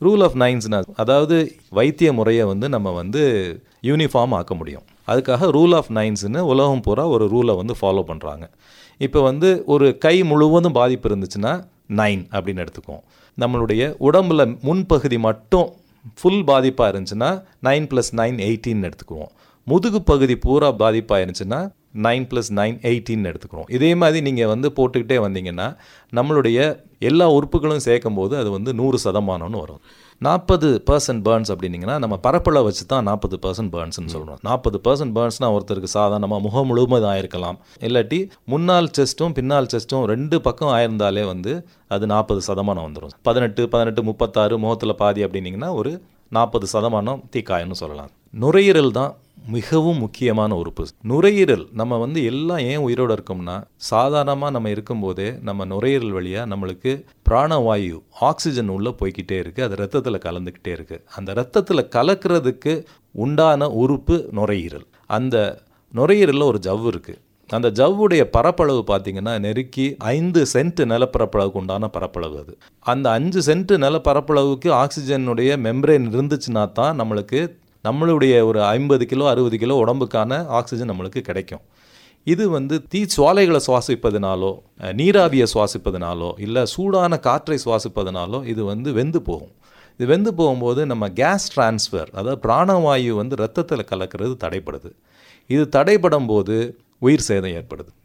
rule of நைன்ஸ்னா அதாவது வைத்திய முறையை வந்து நம்ம வந்து யூனிஃபார்ம் ஆக்க முடியும் அதுக்காக ரூல் ஆஃப் நைன்ஸ்னு உலகம் பூரா ஒரு ரூலை வந்து ஃபாலோ பண்ணுறாங்க இப்போ வந்து ஒரு கை முழுவதும் பாதிப்பு இருந்துச்சுன்னா நைன் அப்படின்னு எடுத்துக்குவோம் நம்மளுடைய உடம்புல முன்பகுதி மட்டும் ஃபுல் பாதிப்பாக இருந்துச்சுன்னா நைன் ப்ளஸ் நைன் எயிட்டின்னு எடுத்துக்குவோம் முதுகு பகுதி பூரா பாதிப்பாக இருந்துச்சுன்னா நைன் ப்ளஸ் நைன் எயிட்டின்னு எடுத்துக்கிறோம் இதே மாதிரி நீங்கள் வந்து போட்டுக்கிட்டே வந்தீங்கன்னா நம்மளுடைய எல்லா உறுப்புகளும் சேர்க்கும் போது அது வந்து நூறு சதமானம்னு வரும் நாற்பது பர்சன்ட் பேர்ன்ஸ் அப்படின்னீங்கன்னா நம்ம பரப்பளவை வச்சு தான் நாற்பது பர்சன்ட் பேர்ன்ஸ்னு சொல்கிறோம் நாற்பது பர்சன்ட் பேர்ன்ஸ்னால் ஒருத்தருக்கு சாதாரணமாக முகம் முழுவதும் ஆயிருக்கலாம் இல்லாட்டி முன்னாள் செஸ்ட்டும் பின்னால் செஸ்ட்டும் ரெண்டு பக்கம் ஆயிருந்தாலே வந்து அது நாற்பது சதமானம் வந்துடும் பதினெட்டு பதினெட்டு முப்பத்தாறு முகத்தில் பாதி அப்படின்னீங்கன்னா ஒரு நாற்பது சதமானம் தீக்காயம்னு சொல்லலாம் நுரையீரல் தான் மிகவும் முக்கியமான உறுப்பு நுரையீரல் நம்ம வந்து எல்லாம் ஏன் உயிரோடு இருக்கோம்னா சாதாரணமாக நம்ம இருக்கும்போதே நம்ம நுரையீரல் வழியாக நம்மளுக்கு பிராணவாயு ஆக்சிஜன் உள்ளே போய்க்கிட்டே இருக்குது அது ரத்தத்தில் கலந்துக்கிட்டே இருக்குது அந்த ரத்தத்தில் கலக்கிறதுக்கு உண்டான உறுப்பு நுரையீரல் அந்த நுரையீரலில் ஒரு ஜவ்வு இருக்குது அந்த ஜவ்வுடைய பரப்பளவு பார்த்தீங்கன்னா நெருக்கி ஐந்து சென்ட் நிலப்பரப்பளவுக்கு உண்டான பரப்பளவு அது அந்த அஞ்சு சென்ட் நிலப்பரப்பளவுக்கு ஆக்சிஜனுடைய மெம்பரேன் இருந்துச்சுன்னா தான் நம்மளுக்கு நம்மளுடைய ஒரு ஐம்பது கிலோ அறுபது கிலோ உடம்புக்கான ஆக்சிஜன் நம்மளுக்கு கிடைக்கும் இது வந்து தீ சுவாலைகளை சுவாசிப்பதனாலோ அஹ், நீராவியை சுவாசிப்பதனாலோ இல்லை சூடான காற்றை சுவாசிப்பதனாலோ இது வந்து வெந்து போகும் இது வெந்து போகும்போது நம்ம கேஸ் டிரான்ஸ்ஃபர் அதாவது பிராணவாயு வந்து ரத்தத்தில் கலக்கிறது தடைப்படுது இது தடைப்படும் போது உயிர் சேதம் ஏற்படுது